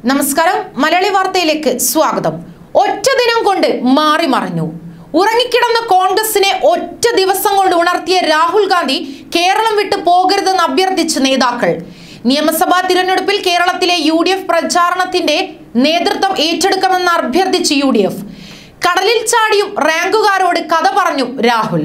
നമസ്കാരം മലയാളി വാർത്തയിലേക്ക് സ്വാഗതം ഒറ്റ ദിനം കൊണ്ട് മാറി മറിഞ്ഞു ഉറങ്ങിക്കിടന്ന കോൺഗ്രസിനെ ഒറ്റ ദിവസം കൊണ്ട് ഉണർത്തിയ രാഹുൽ ഗാന്ധി കേരളം വിട്ടു പോകരുതെന്ന് അഭ്യർത്ഥിച്ച നേതാക്കൾ നിയമസഭാ തിരഞ്ഞെടുപ്പിൽ കേരളത്തിലെ യു ഡി എഫ് പ്രചാരണത്തിന്റെ നേതൃത്വം ഏറ്റെടുക്കണമെന്ന് അഭ്യർത്ഥിച്ച് യു ഡി എഫ് കടലിൽ ചാടിയും റാങ്കുകാരോട് കഥ പറഞ്ഞു രാഹുൽ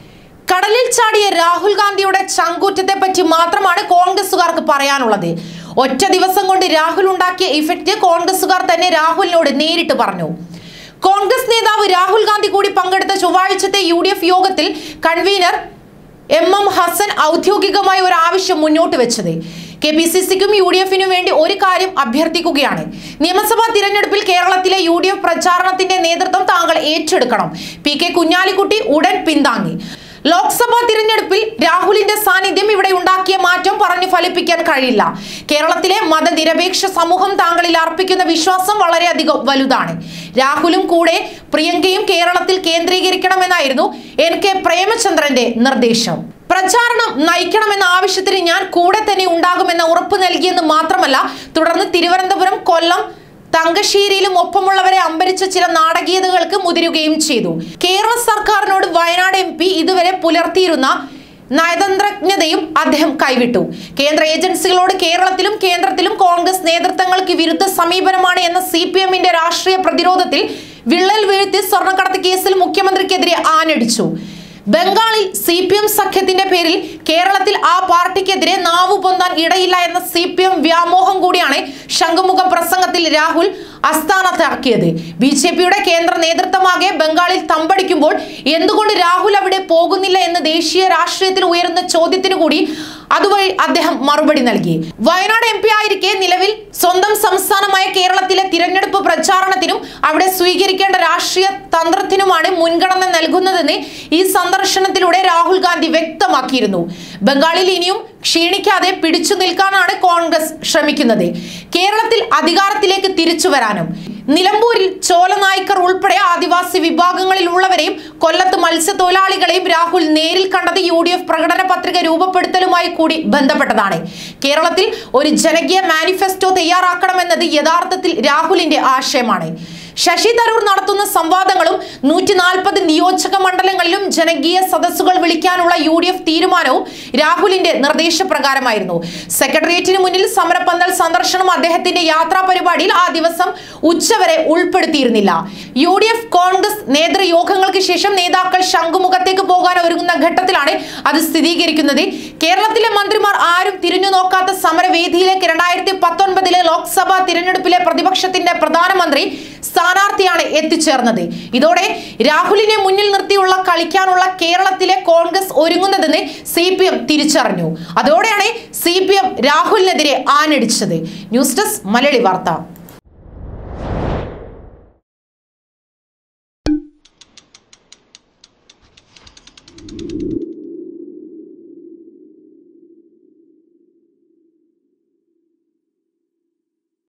കടലിൽ ചാടിയ രാഹുൽ ഗാന്ധിയുടെ ചങ്കൂറ്റത്തെ പറ്റി മാത്രമാണ് കോൺഗ്രസുകാർക്ക് പറയാനുള്ളത് ഒറ്റ ദിവസം കൊണ്ട് രാഹുൽ ഉണ്ടാക്കിയ ഇഫക്റ്റ് കോൺഗ്രസുകാർ തന്നെ രാഹുലിനോട് നേരിട്ട് പറഞ്ഞു കോൺഗ്രസ് നേതാവ് രാഹുൽ ഗാന്ധി കൂടി പങ്കെടുത്ത ചൊവ്വാഴ്ചത്തെ യു ഡി എഫ് യോഗത്തിൽ കൺവീനർ എം എം ഹസൻ ഔദ്യോഗികമായി ഒരു ആവശ്യം മുന്നോട്ട് വെച്ചത് കെ പി സി സിക്കും യു ഡി എഫിനും വേണ്ടി ഒരു കാര്യം അഭ്യർത്ഥിക്കുകയാണ് നിയമസഭാ തിരഞ്ഞെടുപ്പിൽ കേരളത്തിലെ യു ഡി എഫ് പ്രചാരണത്തിന്റെ നേതൃത്വം താങ്കൾ ഏറ്റെടുക്കണം പി കെ കുഞ്ഞാലിക്കുട്ടി ഉടൻ പിന്താങ്ങി ലോക്സഭാ തിരഞ്ഞെടുപ്പിൽ രാഹുലിന്റെ സാന്നിധ്യം ഇവിടെ ഉണ്ടാക്കിയ മാറ്റം പറഞ്ഞു ഫലിപ്പിക്കാൻ കഴിയില്ല കേരളത്തിലെ മതനിരപേക്ഷ സമൂഹം താങ്കളിൽ അർപ്പിക്കുന്ന വിശ്വാസം വളരെയധികം വലുതാണ് രാഹുലും കൂടെ പ്രിയങ്കയും കേരളത്തിൽ കേന്ദ്രീകരിക്കണമെന്നായിരുന്നു എൻ കെ പ്രേമചന്ദ്രന്റെ നിർദ്ദേശം പ്രചാരണം നയിക്കണമെന്ന ആവശ്യത്തിന് ഞാൻ കൂടെ തന്നെ ഉണ്ടാകുമെന്ന ഉറപ്പ് നൽകിയെന്ന് മാത്രമല്ല തുടർന്ന് തിരുവനന്തപുരം കൊല്ലം തങ്കശ്ശേരിയിലും ഒപ്പമുള്ളവരെ അമ്പരിച്ച ചില നാടകീയതകൾക്ക് മുതിരുകയും ചെയ്തു കേരള സർക്കാരിനോട് വയനാട് എം പി ഇതുവരെ പുലർത്തിയിരുന്ന നയതന്ത്രജ്ഞതയും അദ്ദേഹം കൈവിട്ടു കേന്ദ്ര ഏജൻസികളോട് കേരളത്തിലും കേന്ദ്രത്തിലും കോൺഗ്രസ് നേതൃത്വങ്ങൾക്ക് വിരുദ്ധ സമീപനമാണ് എന്ന സി പി എമ്മിന്റെ രാഷ്ട്രീയ പ്രതിരോധത്തിൽ വിള്ളൽ വീഴ്ത്തി സ്വർണ്ണക്കടത്ത് കേസിൽ മുഖ്യമന്ത്രിക്കെതിരെ ആഞ്ഞടിച്ചു ബംഗാളിൽ സി പി എം സഖ്യത്തിന്റെ പേരിൽ കേരളത്തിൽ ആ പാർട്ടിക്കെതിരെ നാവു പൊന്താൻ ഇടയില്ല എന്ന സി പി എം വ്യാമോഹം കൂടിയാണ് ശംഖുമുഖ പ്രസംഗത്തിൽ രാഹുൽ അസ്ഥാനത്താക്കിയത് ബി ജെ പിയുടെ കേന്ദ്ര നേതൃത്വമാകെ ബംഗാളിൽ തമ്പടിക്കുമ്പോൾ എന്തുകൊണ്ട് രാഹുൽ അവിടെ പോകുന്നില്ല എന്ന് ദേശീയ രാഷ്ട്രീയത്തിൽ ഉയരുന്ന ചോദ്യത്തിനു കൂടി അതുവഴി അദ്ദേഹം മറുപടി നൽകി വയനാട് എം പി ആയിരിക്കെ നിലവിൽ സ്വന്തം സംസ്ഥാനമായ കേരളത്തിലെ തിരഞ്ഞെടുപ്പ് പ്രചാരണത്തിനും അവിടെ സ്വീകരിക്കേണ്ട രാഷ്ട്രീയ തന്ത്രത്തിനുമാണ് മുൻഗണന നൽകുന്നതെന്ന് ഈ സന്ദർശനത്തിലൂടെ രാഹുൽ ഗാന്ധി വ്യക്തമാക്കിയിരുന്നു ബംഗാളിൽ ഇനിയും ക്ഷീണിക്കാതെ പിടിച്ചു നിൽക്കാനാണ് കോൺഗ്രസ് ശ്രമിക്കുന്നത് കേരളത്തിൽ അധികാരത്തിലേക്ക് തിരിച്ചു വരാനും നിലമ്പൂരിൽ ചോലനായ്ക്കർ ഉൾപ്പെടെ ആദിവാസി വിഭാഗങ്ങളിലുള്ളവരെയും കൊല്ലത്ത് മത്സ്യത്തൊഴിലാളികളെയും രാഹുൽ നേരിൽ കണ്ടത് യു ഡി എഫ് പ്രകടന പത്രിക രൂപപ്പെടുത്തലുമായി കൂടി ബന്ധപ്പെട്ടതാണ് കേരളത്തിൽ ഒരു ജനകീയ മാനിഫെസ്റ്റോ തയ്യാറാക്കണമെന്നത് യഥാർത്ഥത്തിൽ രാഹുലിന്റെ ആശയമാണ് ശശി തരൂർ നടത്തുന്ന സംവാദങ്ങളും നൂറ്റി നാൽപ്പത് നിയോജക മണ്ഡലങ്ങളിലും ജനകീയ സദസ്സുകൾ വിളിക്കാനുള്ള യു ഡി എഫ് തീരുമാനവും രാഹുലിന്റെ നിർദ്ദേശപ്രകാരമായിരുന്നു സെക്രട്ടേറിയറ്റിന് മുന്നിൽ സമരപ്പന്തൽ സന്ദർശനം അദ്ദേഹത്തിന്റെ യാത്രാ പരിപാടിയിൽ ആ ദിവസം ഉച്ചവരെ ഉൾപ്പെടുത്തിയിരുന്നില്ല യു ഡി എഫ് കോൺഗ്രസ് നേതൃയോഗങ്ങൾക്ക് ശേഷം നേതാക്കൾ ശംഖുമുഖത്തേക്ക് പോകാൻ ഒരുങ്ങുന്ന ഘട്ടത്തിലാണ് അത് സ്ഥിരീകരിക്കുന്നത് കേരളത്തിലെ മന്ത്രിമാർ ആരും തിരിഞ്ഞു നോക്കാത്ത സമരവേദിയിലേക്ക് രണ്ടായിരത്തി പത്തൊൻപതിലെ ലോക്സഭാ തിരഞ്ഞെടുപ്പിലെ പ്രതിപക്ഷത്തിന്റെ പ്രധാനമന്ത്രി സ്ഥാനാർത്ഥിയാണ് എത്തിച്ചേർന്നത് ഇതോടെ രാഹുലിനെ മുന്നിൽ നിർത്തിയുള്ള കളിക്കാനുള്ള കേരളത്തിലെ കോൺഗ്രസ് ഒരുങ്ങുന്നതെന്ന് സി പി എം തിരിച്ചറിഞ്ഞു അതോടെയാണ് സി പി എം രാഹുലിനെതിരെ ആഞ്ഞടിച്ചത് ന്യൂസ് ഡെസ്ക് മലയാളി വാർത്ത